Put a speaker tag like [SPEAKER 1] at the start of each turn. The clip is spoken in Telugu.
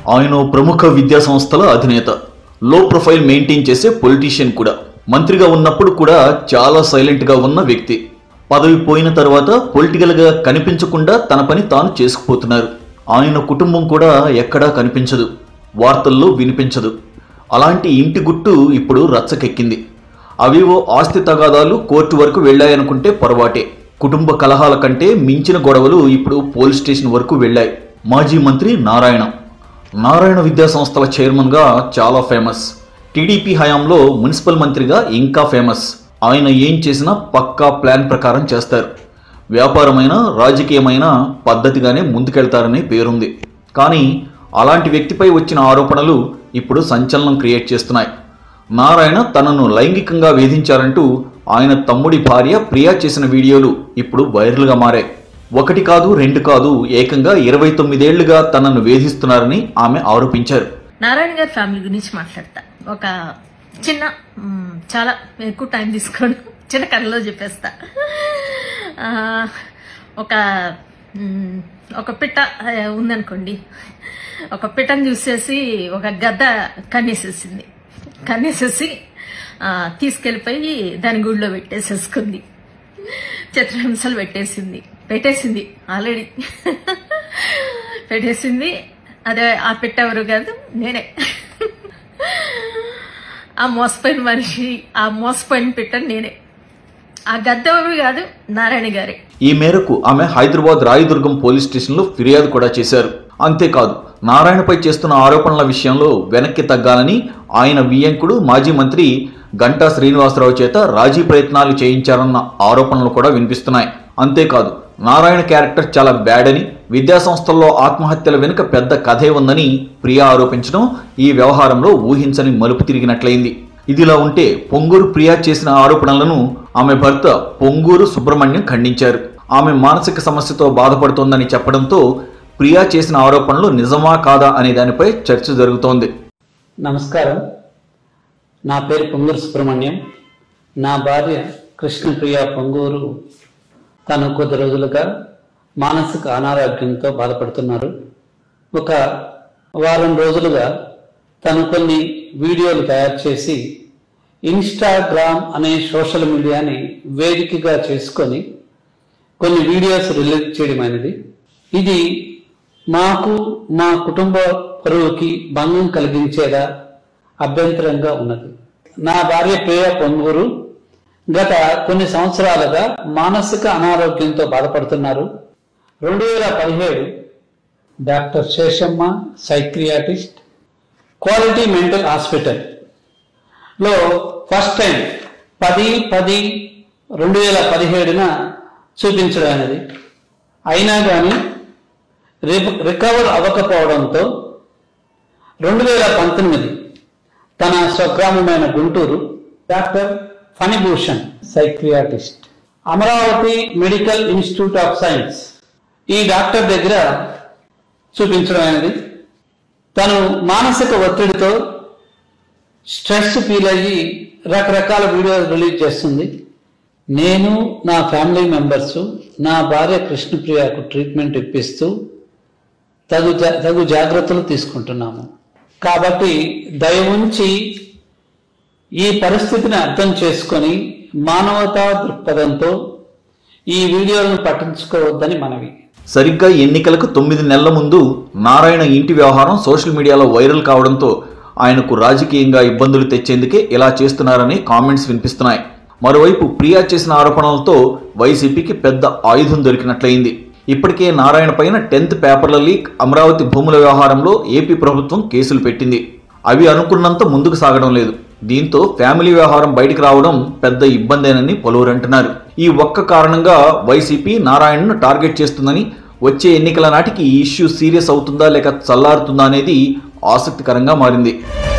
[SPEAKER 1] ఆయన ఓ ప్రముఖ విద్యా సంస్థల అధినేత లో ప్రొఫైల్ మెయింటైన్ చేసే పొలిటీషియన్ కూడా మంత్రిగా ఉన్నప్పుడు కూడా చాలా సైలెంట్గా ఉన్న వ్యక్తి పదవి పోయిన తర్వాత పొలిటికల్గా కనిపించకుండా తన పని తాను చేసుకుపోతున్నారు ఆయన కుటుంబం కూడా ఎక్కడా కనిపించదు వార్తల్లో వినిపించదు అలాంటి ఇంటి గుట్టు ఇప్పుడు రచ్చకెక్కింది అవేవో ఆస్తి తగాదాలు కోర్టు వరకు వెళ్ళాయనుకుంటే పొరపాటే కుటుంబ కలహాల కంటే మించిన గొడవలు ఇప్పుడు పోలీస్ స్టేషన్ వరకు వెళ్ళాయి మాజీ మంత్రి నారాయణ నారాయణ విద్యా సంస్థల చైర్మన్గా చాలా ఫేమస్ టీడీపీ హయాంలో మున్సిపల్ మంత్రిగా ఇంకా ఫేమస్ ఆయన ఏం చేసినా పక్కా ప్లాన్ ప్రకారం చేస్తారు వ్యాపారమైన రాజకీయమైన పద్ధతిగానే ముందుకెళ్తారనే పేరుంది కానీ అలాంటి వ్యక్తిపై వచ్చిన ఆరోపణలు ఇప్పుడు సంచలనం క్రియేట్ చేస్తున్నాయి నారాయణ తనను లైంగికంగా వేధించారంటూ ఆయన తమ్ముడి భార్య ప్రియా చేసిన వీడియోలు ఇప్పుడు వైరల్గా మారాయి ఒకటి కాదు రెండు కాదు ఏకంగా ఇరవై తొమ్మిదేళ్లుగా తనను వేధిస్తున్నారని ఆమె ఆరోపించారు
[SPEAKER 2] నారాయణ గారి ఫ్యామిలీ గురించి మాట్లాడతా ఒక చిన్న మ్, చాలా ఎక్కువ టైం తీసుకోండి చిన్న కథలో చెప్పేస్తా ఆ, ఒక మ్, ఒక పిట్ట ఆ, ఉందనుకోండి ఒక పిట్టను చూసేసి ఒక గద్ద కన్నేసేసింది కన్నేసేసి ఆ, తీసుకెళ్ళిపోయి దాని గుడిలో పెట్టేసేసుకుంది చిత్రహింసలు పెట్టేసింది పెట్టేసింది ఆల్రెడీ పెట్టేసింది అదే ఆ పిట్ట ఎవరు కాదు నేనే ఆ మోసపోయిన మనిషి ఆ మోసపోయిన పిట్ట నేనే ఆ గద్ద ఎవరు కాదు నారాయణ గారే
[SPEAKER 1] ఈ మేరకు ఆమె హైదరాబాద్ రాయదుర్గం పోలీస్ స్టేషన్లో ఫిర్యాదు కూడా చేశారు అంతేకాదు నారాయణపై చేస్తున్న ఆరోపణల విషయంలో వెనక్కి తగ్గాలని ఆయన వియ్యంకుడు మాజీ మంత్రి గంటా శ్రీనివాసరావు చేత రాజీ ప్రయత్నాలు చేయించారన్న ఆరోపణలు కూడా వినిపిస్తున్నాయి అంతేకాదు నారాయణ క్యారెక్టర్ చాలా బ్యాడ్ అని విద్యా సంస్థల్లో ఆత్మహత్యల వెనుక పెద్ద కథే ఉందని ప్రియా ఆరోపించడం ఈ వ్యవహారంలో ఊహించని మలుపు తిరిగినట్లయింది ఇదిలా ఉంటే పొంగూరు ప్రియా చేసిన ఆరోపణలను ఆమె భర్త పొంగూరు సుబ్రహ్మణ్యం ఖండించారు ఆమె మానసిక సమస్యతో బాధపడుతోందని చెప్పడంతో ప్రియా చేసిన ఆరోపణలు నిజమా కాదా అనే దానిపై చర్చ జరుగుతోంది
[SPEAKER 3] నమస్కారం నా పేరు పొంగూరు సుబ్రహ్మణ్యం నా భార్య కృష్ణప్రియ పొంగూరు తను కొద్ది రోజులుగా మానసిక అనారోగ్యంతో బాధపడుతున్నారు ఒక వారం రోజులుగా తను కొన్ని వీడియోలు తయారు చేసి ఇన్స్టాగ్రామ్ అనే సోషల్ మీడియాని వేదికగా చేసుకొని కొన్ని వీడియోస్ రిలీజ్ చేయడం అనేది ఇది మాకు మా కుటుంబ పరువుకి భంగం కలిగించేలా అభ్యంతరంగా ఉన్నది నా భార్య ప్రియ పొంగూరు గత కొన్ని సంవత్సరాలుగా మానసిక అనారోగ్యంతో బాధపడుతున్నారు రెండు వేల పదిహేడు doctor Seshamma psychiatrist quality mental hospital లో ఫస్ట్ టైం పది పది రెండు వేల పదిహేడున చూపించడం అనేది అయినా కానీ రికవర్ అవ్వకపోవడంతో రెండు వేల పంతొమ్మిది తన స్వగ్రామమైన Guntur doctor Phanibhushan psychiatrist Amaravati medical institute of science ఈ డాక్టర్ దగ్గర చూపించడం అనేది తను మానసిక ఒత్తిడితో స్ట్రెస్ ఫీల్ అయ్యి రకరకాల వీడియోలు రిలీజ్ చేస్తుంది నేను నా ఫ్యామిలీ మెంబర్స్ నా భార్య కృష్ణప్రియకు ట్రీట్మెంట్ ఇప్పిస్తూ తగు జా- తగు జాగ్రత్తలు తీసుకుంటున్నాము కాబట్టి దయ ఉంచి ఈ పరిస్థితిని అర్థం చేసుకొని మానవతా దృక్పథంతో ఈ వీడియోలను పట్టించుకోవద్దని మనవి
[SPEAKER 1] సరిగ్గా ఎన్నికలకు తొమ్మిది నెలల ముందు నారాయణ ఇంటి వ్యవహారం సోషల్ మీడియాలో వైరల్ కావడంతో ఆయనకు రాజకీయంగా ఇబ్బందులు తెచ్చేందుకే ఇలా చేస్తున్నారని కామెంట్స్ వినిపిస్తున్నాయి మరోవైపు ప్రియా చేసిన ఆరోపణలతో వైసీపీకి పెద్ద ఆయుధం దొరికినట్లయింది ఇప్పటికే నారాయణ పైన టెన్త్ పేపర్ల లీక్ అమరావతి భూముల వ్యవహారంలో ఏపీ ప్రభుత్వం కేసులు పెట్టింది అవి అనుకున్నంత ముందుకు సాగడం లేదు దీంతో ఫ్యామిలీ వ్యవహారం బయటికి రావడం పెద్ద ఇబ్బందేనని పలువురు అంటున్నారు ఈ ఒక్క కారణంగా వైసీపీ నారాయణను టార్గెట్ చేస్తుందని వచ్చే ఎన్నికల నాటికి ఈ ఇష్యూ సీరియస్ అవుతుందా లేక చల్లారుతుందా అనేది ఆసక్తికరంగా మారింది